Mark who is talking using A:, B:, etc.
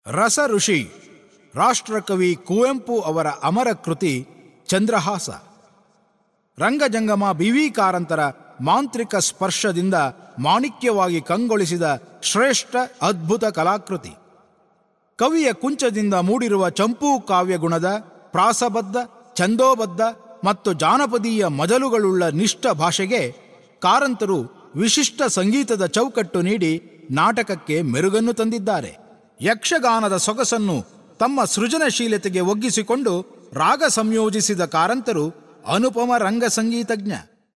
A: ರಸ ಋಷಿ ರಾಷ್ಟ್ರಕವಿ ಕುವೆಂಪು ಅವರ ಅಮರ ಕೃತಿ ಚಂದ್ರಹಾಸ ರಂಗಜಂಗಮ ಬಿವಿ ಕಾರಂತರ ಮಾಂತ್ರಿಕ ಸ್ಪರ್ಶದಿಂದ ಮಾಣಿಕ್ಯವಾಗಿ ಕಂಗೊಳಿಸಿದ ಶ್ರೇಷ್ಠ ಅದ್ಭುತ ಕಲಾಕೃತಿ ಕವಿಯ ಕುಂಚದಿಂದ ಮೂಡಿರುವ ಚಂಪೂ ಕಾವ್ಯಗುಣದ ಪ್ರಾಸಬದ್ಧ ಛಂದೋಬದ್ಧ ಮತ್ತು ಜಾನಪದೀಯ ಮಜಲುಗಳುಳ್ಳ ನಿಷ್ಠ ಭಾಷೆಗೆ ಕಾರಂತರು ವಿಶಿಷ್ಟ ಸಂಗೀತದ ಚೌಕಟ್ಟು ನೀಡಿ ನಾಟಕಕ್ಕೆ ಮೆರುಗನ್ನು ತಂದಿದ್ದಾರೆ ಯಕ್ಷಗಾನದ ಸೊಗಸನ್ನು ತಮ್ಮ ಸೃಜನಶೀಲತೆಗೆ ಒಗ್ಗಿಸಿಕೊಂಡು ರಾಗ ಸಂಯೋಜಿಸಿದ ಕಾರಂತರು ಅನುಪಮ ರಂಗ ಸಂಗೀತಜ್ಞ